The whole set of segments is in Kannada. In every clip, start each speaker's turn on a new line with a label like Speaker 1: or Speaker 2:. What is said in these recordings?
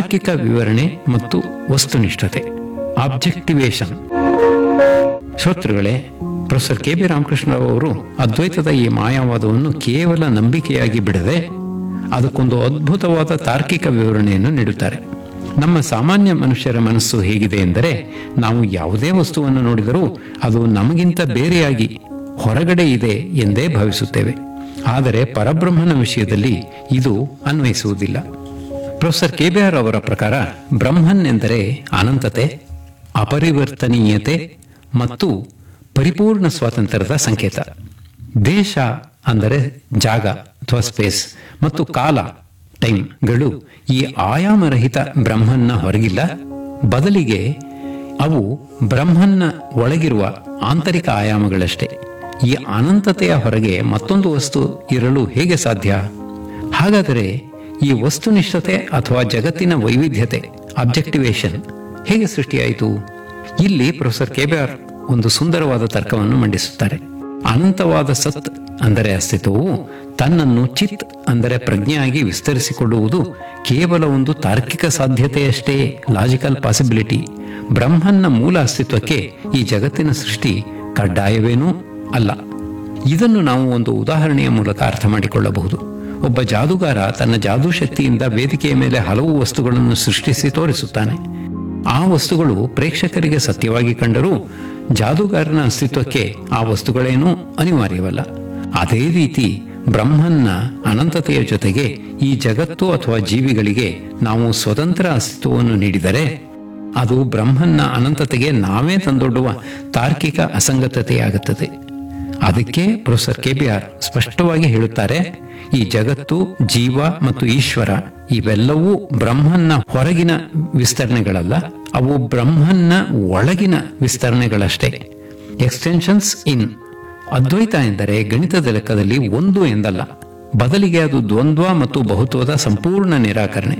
Speaker 1: ತಾರ್ಕಿಕ ವಿವರಣೆ ಮತ್ತು ವಸ್ತುನಿಷ್ಠತೆ ಆಬ್ಜೆಕ್ಟಿವೇಶನ್ ಶ್ರೋತೃಗಳೇ ಪ್ರೊಫೆಸರ್ ಕೆ ಬಿ ರಾಮಕೃಷ್ಣರಾವ್ ಅವರು ಅದ್ವೈತದ ಈ ಮಾಯಾವಾದವನ್ನು ಕೇವಲ ನಂಬಿಕೆಯಾಗಿ ಬಿಡದೆ ಅದಕ್ಕೊಂದು ಅದ್ಭುತವಾದ ತಾರ್ಕಿಕ ವಿವರಣೆಯನ್ನು ನೀಡುತ್ತಾರೆ ನಮ್ಮ ಸಾಮಾನ್ಯ ಮನುಷ್ಯರ ಮನಸ್ಸು ಹೇಗಿದೆ ಎಂದರೆ ನಾವು ಯಾವುದೇ ವಸ್ತುವನ್ನು ನೋಡಿದರೂ ಅದು ನಮಗಿಂತ ಬೇರೆಯಾಗಿ ಹೊರಗಡೆ ಇದೆ ಎಂದೇ ಭಾವಿಸುತ್ತೇವೆ ಆದರೆ ಪರಬ್ರಹ್ಮನ ವಿಷಯದಲ್ಲಿ ಇದು ಅನ್ವಯಿಸುವುದಿಲ್ಲ ಪ್ರೊಫೆಸರ್ ಕೆ ಬಿ ಆರ್ ಅವರ ಪ್ರಕಾರ ಬ್ರಹ್ಮನ್ ಎಂದರೆ ಅನಂತತೆ ಅಪರಿವರ್ತನೀಯತೆ ಮತ್ತು ಪರಿಪೂರ್ಣ ಸ್ವಾತಂತ್ರ್ಯದ ಸಂಕೇತ ದೇಶ ಅಂದರೆ ಜಾಗ ಅಥವಾ ಸ್ಪೇಸ್ ಮತ್ತು ಕಾಲ ಟೈಮ್ಗಳು ಈ ಆಯಾಮರಹಿತ ಬ್ರಹ್ಮನ್ನ ಹೊರಗಿಲ್ಲ ಬದಲಿಗೆ ಅವು ಬ್ರಹ್ಮನ್ನ ಒಳಗಿರುವ ಆಂತರಿಕ ಆಯಾಮಗಳಷ್ಟೇ ಈ ಅನಂತತೆಯ ಹೊರಗೆ ಮತ್ತೊಂದು ವಸ್ತು ಇರಲು ಹೇಗೆ ಸಾಧ್ಯ ಹಾಗಾದರೆ ಈ ವಸ್ತುನಿಷ್ಠತೆ ಅಥವಾ ಜಗತ್ತಿನ ವೈವಿಧ್ಯತೆ ಅಬ್ಜೆಕ್ಟಿವೇಶನ್ ಹೇಗೆ ಸೃಷ್ಟಿಯಾಯಿತು ಇಲ್ಲಿ ಪ್ರೊಫೆಸರ್ ಕೆಬಿಆರ್ ಒಂದು ಸುಂದರವಾದ ತರ್ಕವನ್ನು ಮಂಡಿಸುತ್ತಾರೆ ಅನಂತವಾದ ಸತ್ ಅಂದರೆ ಅಸ್ತಿತ್ವವು ತನ್ನನ್ನು ಚಿತ್ ಅಂದರೆ ಪ್ರಜ್ಞೆಯಾಗಿ ವಿಸ್ತರಿಸಿಕೊಳ್ಳುವುದು ಕೇವಲ ಒಂದು ತಾರ್ಕಿಕ ಸಾಧ್ಯತೆಯಷ್ಟೇ ಲಾಜಿಕಲ್ ಪಾಸಿಬಿಲಿಟಿ ಬ್ರಹ್ಮನ್ನ ಮೂಲ ಅಸ್ತಿತ್ವಕ್ಕೆ ಈ ಜಗತ್ತಿನ ಸೃಷ್ಟಿ ಕಡ್ಡಾಯವೇನೂ ಅಲ್ಲ ಇದನ್ನು ನಾವು ಒಂದು ಉದಾಹರಣೆಯ ಮೂಲಕ ಅರ್ಥ ಮಾಡಿಕೊಳ್ಳಬಹುದು ಒಬ್ಬ ಜಾದೂಗಾರ ತನ್ನ ಜಾದೂ ಶಕ್ತಿಯಿಂದ ವೇದಿಕೆಯ ಮೇಲೆ ಹಲವು ವಸ್ತುಗಳನ್ನು ಸೃಷ್ಟಿಸಿ ತೋರಿಸುತ್ತಾನೆ ಆ ವಸ್ತುಗಳು ಪ್ರೇಕ್ಷಕರಿಗೆ ಸತ್ಯವಾಗಿ ಕಂಡರೂ ಜಾದೂಗಾರನ ಅಸ್ತಿತ್ವಕ್ಕೆ ಆ ವಸ್ತುಗಳೇನೂ ಅನಿವಾರ್ಯವಲ್ಲ ಅದೇ ರೀತಿ ಬ್ರಹ್ಮನ್ನ ಅನಂತತೆಯ ಜೊತೆಗೆ ಈ ಜಗತ್ತು ಅಥವಾ ಜೀವಿಗಳಿಗೆ ನಾವು ಸ್ವತಂತ್ರ ಅಸ್ತಿತ್ವವನ್ನು ನೀಡಿದರೆ ಅದು ಬ್ರಹ್ಮನ್ನ ಅನಂತತೆಗೆ ನಾವೇ ತಂದೊಡ್ಡುವ ತಾರ್ಕಿಕ ಅಸಂಗತತೆಯಾಗುತ್ತದೆ ಅದಕ್ಕೆ ಪ್ರೊಫೆಸರ್ ಕೆಬಿಆರ್ ಸ್ಪಷ್ಟವಾಗಿ ಹೇಳುತ್ತಾರೆ ಈ ಜಗತ್ತು ಜೀವ ಮತ್ತು ಈಶ್ವರ ಇವೆಲ್ಲವೂ ಬ್ರಹ್ಮನ್ನ ಹೊರಗಿನ ವಿಸ್ತರಣೆಗಳಲ್ಲ ಅವು ಬ್ರಹ್ಮನ್ನ ಒಳಗಿನ ವಿಸ್ತರಣೆಗಳಷ್ಟೇ ಎಕ್ಸ್ಟೆನ್ಷನ್ಸ್ ಇನ್ ಅದ್ವೈತ ಎಂದರೆ ಗಣಿತದ ಲೆಕ್ಕದಲ್ಲಿ ಒಂದು ಎಂದಲ್ಲ ಬದಲಿಗೆ ಅದು ದ್ವಂದ್ವ ಮತ್ತು ಬಹುತ್ವದ ಸಂಪೂರ್ಣ ನಿರಾಕರಣೆ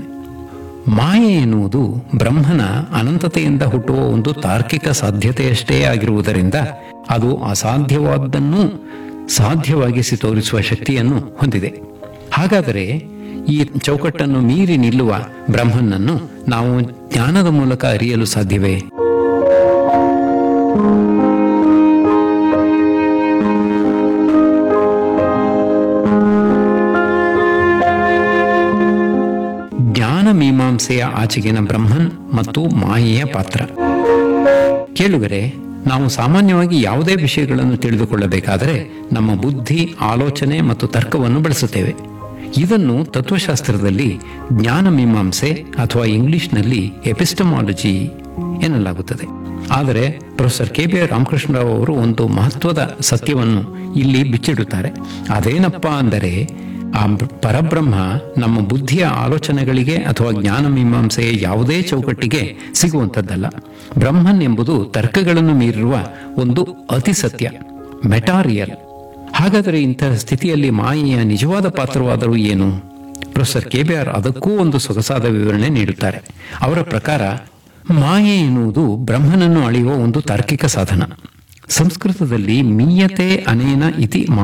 Speaker 1: ಮಾಯೆ ಎನ್ನುವುದು ಬ್ರಹ್ಮನ ಅನಂತತೆಯಿಂದ ಹುಟ್ಟುವ ಒಂದು ತಾರ್ಕಿಕ ಸಾಧ್ಯತೆಯಷ್ಟೇ ಆಗಿರುವುದರಿಂದ ಅದು ಅಸಾಧ್ಯವಾದ್ದನ್ನು ಸಾಧ್ಯವಾಗಿಸಿ ತೋರಿಸುವ ಶಕ್ತಿಯನ್ನು ಹೊಂದಿದೆ ಹಾಗಾದರೆ ಈ ಚೌಕಟ್ಟನ್ನು ಮೀರಿ ನಿಲ್ಲುವ ಬ್ರಹ್ಮನನ್ನು ನಾವು ಜ್ಞಾನದ ಮೂಲಕ ಅರಿಯಲು ಸಾಧ್ಯವೇ ಜ್ಞಾನ ಮೀಮಾಂಸೆಯ ಆಚೆಗಿನ ಬ್ರಹ್ಮನ್ ಮತ್ತು ಮಾಯೆಯ ಪಾತ್ರ ಕೇಳುಗರೆ ನಾವು ಸಾಮಾನ್ಯವಾಗಿ ಯಾವುದೇ ವಿಷಯಗಳನ್ನು ತಿಳಿದುಕೊಳ್ಳಬೇಕಾದರೆ ನಮ್ಮ ಬುದ್ಧಿ ಆಲೋಚನೆ ಮತ್ತು ತರ್ಕವನ್ನು ಬಳಸುತ್ತೇವೆ ಇದನ್ನು ತತ್ವಶಾಸ್ತ್ರದಲ್ಲಿ ಜ್ಞಾನ ಮೀಮಾಂಸೆ ಅಥವಾ ಇಂಗ್ಲಿಷ್ನಲ್ಲಿ ಎಪಿಸ್ಟಮಾಲಜಿ ಎನ್ನಲಾಗುತ್ತದೆ ಆದರೆ ಪ್ರೊಫೆಸರ್ ಕೆ ಬಿ ರಾಮಕೃಷ್ಣರಾವ್ ಅವರು ಒಂದು ಮಹತ್ವದ ಸತ್ಯವನ್ನು ಇಲ್ಲಿ ಬಿಚ್ಚಿಡುತ್ತಾರೆ ಅದೇನಪ್ಪ ಅಂದರೆ ಆ ಪರಬ್ರಹ್ಮ ನಮ್ಮ ಬುದ್ಧಿಯ ಆಲೋಚನೆಗಳಿಗೆ ಅಥವಾ ಜ್ಞಾನ ಮೀಮಾಂಸೆಯ ಯಾವುದೇ ಚೌಕಟ್ಟಿಗೆ ಸಿಗುವಂಥದ್ದಲ್ಲ ಬ್ರಹ್ಮನ್ ಎಂಬುದು ತರ್ಕಗಳನ್ನು ಮೀರಿರುವ ಒಂದು ಅತಿ ಸತ್ಯ ಮೆಟಾರಿಯಲ್ ಹಾಗಾದರೆ ಇಂತಹ ಸ್ಥಿತಿಯಲ್ಲಿ ಮಾಯೆಯ ನಿಜವಾದ ಪಾತ್ರವಾದರೂ ಏನು ಪ್ರೊಫೆಸರ್ ಕೆ ಬಿ ಆರ್ ಅದಕ್ಕೂ ಒಂದು ಸೊಗಸಾದ ವಿವರಣೆ ನೀಡುತ್ತಾರೆ ಅವರ ಪ್ರಕಾರ ಮಾಯೆ ಎನ್ನುವುದು ಬ್ರಹ್ಮನನ್ನು ಅಳೆಯುವ ಒಂದು ತಾರ್ಕಿಕ ಸಾಧನ ಸಂಸ್ಕೃತದಲ್ಲಿ ಮೀಯತೆ ಅನೇನ ಇತಿ